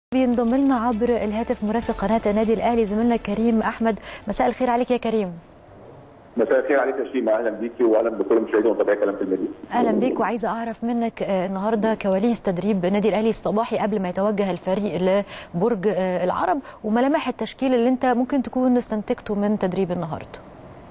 بينضم لنا عبر الهاتف مراسل قناه النادي الاهلي زميلنا كريم احمد مساء الخير عليك يا كريم مساء الخير عليك يا شيماء اهلا بيكي واهلا بكل مشاهدي ومتابعي كلام في الميديا اهلا بيك وعايزه اعرف منك آه، النهارده كواليس تدريب النادي الاهلي الصباحي قبل ما يتوجه الفريق لبرج آه، العرب وملامح التشكيل اللي انت ممكن تكون استنتجته من تدريب النهارده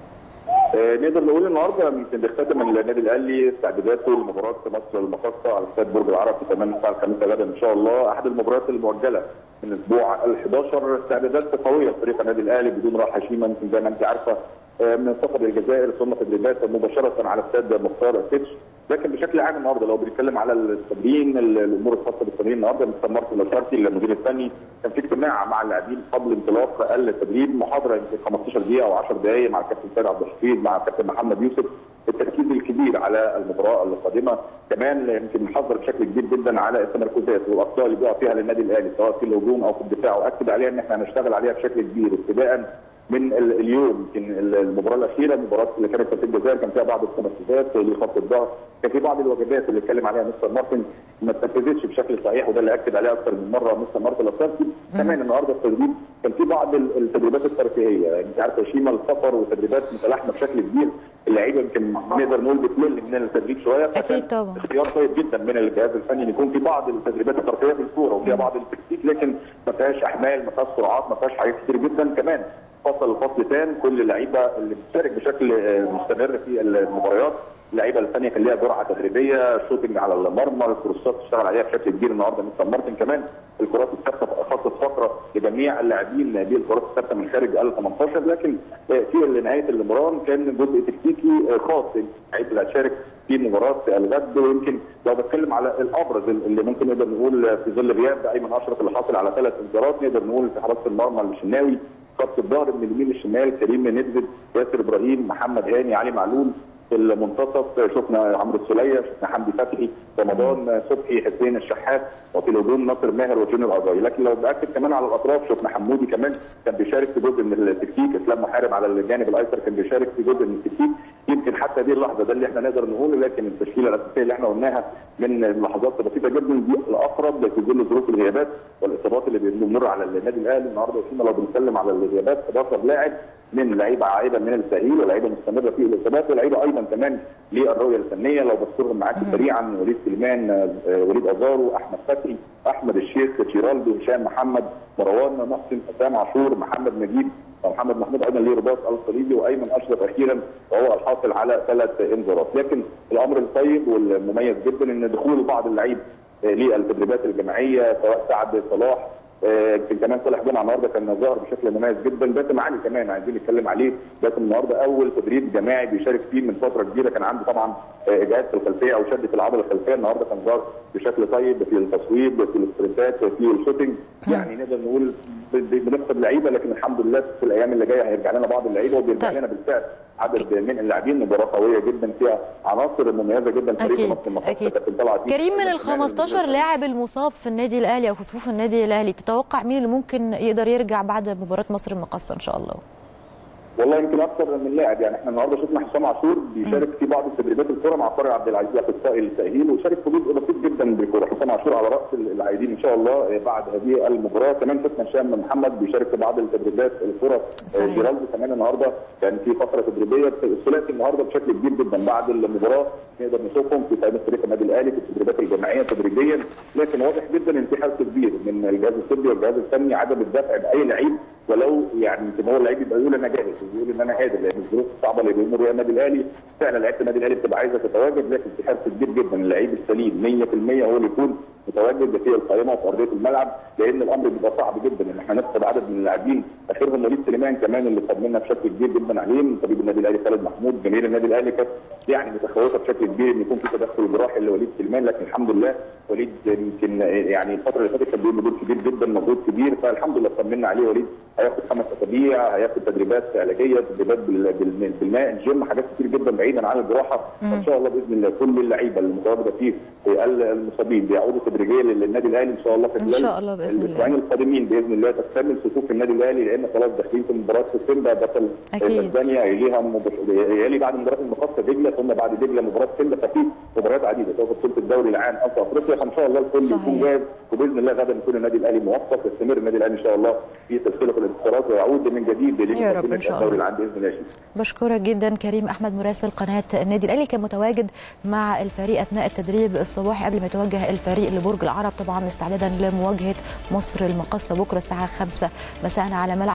آه، نقدر نقول النهارده يمكن بيختتم النادي الاهلي استعداداته لمباراه مصر المقاصه على استاد برج العرب في تمام الساعه الخامسه غدا ان شاء الله احد المباريات المؤجله من الاسبوع ال 11 استعدادات قويه لفريق النادي الاهلي بدون راحه شيما يمكن زي ما انت عارفه آه، من سفر الجزائر ثم تدريبات مباشره على استاد مختار سيتش لكن بشكل عام النهارده لو بنتكلم على التمرين ال- الامور الخاصه بالتمرين النهارده مستر مارتن لاشارتي المدير الفني كان في اجتماع مع اللاعبين قبل انطلاق التدريب محاضره يمكن 15 دقيقه او 10 دقائق مع الكابتن سيد عبد الحفيظ مع الكابتن محمد يوسف التركيز الكبير على المباراه القادمه كمان يمكن محضر بشكل كبير جدا على التمركزات والاخطاء اللي بيقع فيها للنادي الاهلي سواء في الهجوم او في الدفاع واكد عليها ان احنا هنشتغل عليها بشكل كبير ابتداء من ال- اليوم يمكن ال- المباراه الاخيره المباراه اللي كانت في الجزائر كان فيها بعض التمركزات لخط الظهر كان في بعض الوجبات اللي اتكلم عليها مستر مارتن ما اتنفذتش بشكل صحيح وده اللي اكد عليه اكثر من مره مستر مارتن لاسارتي كمان النهارده التدريب كان في بعض ال- التدريبات الترفيهيه يعني انت عارف يا شيما السفر وتدريبات متلاحمه بشكل كبير اللعيبه يمكن نقدر نقول بتمل من التدريب شويه أكيد فكان طبعا. اختيار طيب جدا من الجهاز الفني ان يكون في بعض التدريبات الترفيهيه في الكوره وفيها بعض التكتيك لكن ما فيهاش احمال ما فيهاش سرعات ما فيهاش حاجات كتير جدا كمان فصل الفصل تام كل اللعيبه اللي بتشارك بشكل آه، مستمر في المباريات اللعيبه الثانيه كان ليها جرعه تدريبيه شوتنج على المرمى الكروسات اشتغل عليها بشكل كبير النهارده مستر مارتن كمان الكرات الثابته خاصه فقره لجميع اللاعبين دي الكرات الثابته من خارج ال 18 لكن آه، في نهايه المباراه كان جزء تكتيكي آه، خاص اللعيبه اللي هتشارك في مباراه الغد ويمكن لو بتكلم على الابرز اللي ممكن نقدر نقول في ظل غياب ايمن اشرف اللي حاصل على ثلاث انذارات نقدر نقول في حراسه المرمى الشناوي خط الظهر من اليمين للشمال كريم نجد ياسر ابراهيم محمد هاني علي معلول في المنتصف شفنا عمرو السوليه شفنا حمدي فتحي رمضان صبحي حسين الشحات وفي الهجوم ناصر ماهر وجونيور اجاي لكن لو باكد كمان على الاطراف شفنا حمودي كمان كان بيشارك في جزء من التكتيك اسلام محارب على الجانب الايسر كان بيشارك في جزء من التكتيك يمكن حتى دي اللحظه ده اللي احنا نقدر نقوله لكن التشكيله الاساسيه اللي احنا قلناها من لحظات بسيطه جدا دي الاقرب في ظل ظروف الغيابات والاصابات اللي بنمر على النادي الاهلي النهارده وفينا لو بنتكلم على الغيابات 11 لاعب من لعيبه عائده من التاهيل ولاعيبه مستمره في الاصابات ولاعيبه ايضا كمان للرؤيه الفنيه لو بذكرهم معاك سريعا وليد سليمان آه، وليد ازارو احمد فتحي احمد الشيخ تشيرالدو هشام محمد مروان محسن حسام عاشور محمد نجيب ومحمد محمود ايضا ليه رباط الصليبي وايمن اشرف اخيرا وهو الحاصل على ثلاث انذارات لكن الامر الطيب والمميز جدا ان دخول بعض اللعيب آه، للتدريبات الجماعيه سواء سعد صلاح آه، يمكن كمان صالح جمعه النهارده كان ظاهر بشكل مميز جدا باسم علي كمان عايزين نتكلم عليه باسم النهارده اول تدريب جماعي بيشارك فيه من فتره كبيره كان عنده طبعا آه، اجهاد في الخلفيه او شد في العضله الخلفيه النهارده كان ظاهر بشكل طيب في التصويب في السبرنتات في الشوتنج يعني نقدر نقول ب- ب- بنفقد لعيبه لكن الحمد لله في الايام اللي جايه هيرجع لنا بعض اللعيبه وبيرجع طيب. لنا بالفعل عدد من اللاعبين مباراه قويه جدا فيها عناصر مميزه جدا فريق أكيد، مصر المقاصة أكيد. كانت طالعه فيه. كريم من ال 15 لاعب المصاب في النادي الاهلي او في صفوف النادي الاهلي تتوقع مين اللي ممكن يقدر يرجع بعد مباراه مصر المقاصه ان شاء الله والله يمكن اكثر من لاعب يعني احنا النهارده شفنا حسام عاشور بيشارك في بعض التدريبات الكره مع طارق عبد العزيز اخصائي التاهيل وشارك في جزء بسيط جدا بالكره حسام عاشور على راس العايدين ان شاء الله بعد هذه المباراه كمان شفنا هشام محمد بيشارك في بعض التدريبات الكره صحيح. جيرالدو كمان النهارده كان في فتره تدريبيه الثلاثي النهارده بشكل كبير جدا بعد المباراه نقدر نشوفهم في قائمه فريق النادي الاهلي في التدريبات الجماعيه تدريجيا لكن واضح جدا ان في حرص كبير من الجهاز الطبي والجهاز الفني عدم الدفع باي لعيب ولو يعني يمكن هو اللعيب يبقى يقول انا جاهز ويقول ان انا قادر لان الظروف الصعبه اللي بيمر بيها النادي الاهلي فعلا لعيبه النادي الاهلي بتبقى عايزه تتواجد لكن في حرص كبير جدا اللعيب السليم 100% هو اللي يكون متواجد في القائمه وفي ارضيه الملعب لان الامر بيبقى صعب جدا ان احنا نفقد عدد من اللاعبين اخرهم وليد سليمان كمان اللي طمنا بشكل كبير جدا عليه من طبيب النادي الاهلي خالد محمود جماهير النادي الاهلي كانت يعني متخوفه بشكل كبير ان يكون في تدخل جراحي لوليد سليمان لكن الحمد لله وليد يمكن يعني الفتره اللي فاتت كان بيقوم بدور كبير جدا مجهود كبير فالحمد لله طمنا عليه وليد هياخد خمس اسابيع هياخد تدريبات علاجيه تدريبات بال- بال- بالماء الجيم حاجات كتير جدا بعيدا عن الجراحه فان شاء الله باذن الله كل اللعيبه المتواجده فيه المصابين بيعودوا تدريبات تدريجيه للنادي الاهلي ان شاء الله في إن شاء الله بإذن الله. الاسبوعين القادمين باذن الله تكتمل صفوف النادي الاهلي لان خلاص داخلين في مباراه سيمبا بطل أكيد. اسبانيا يليها مبش- يلي بعد مباراه المقصه دجله ثم بعد دجله مباراه سيمبا ففي مباريات عديده سواء في بطوله الدوري العام او في افريقيا فان شاء الله الكل صحيح. يكون جاهز وباذن الله غدا يكون النادي الاهلي موفق يستمر النادي الاهلي ان شاء الله في سلسله الانتصارات ويعود من جديد يا رب إن لمقدمه شاء الدوري الله. العام باذن الله يا شيخ. بشكرك جدا كريم احمد مراسل قناه النادي الاهلي كان متواجد مع الفريق اثناء التدريب الصباحي قبل ما يتوجه الفريق لبرج العرب طبعا استعدادا لمواجهه مصر المقاصه بكره الساعه 5 مساء على ملعب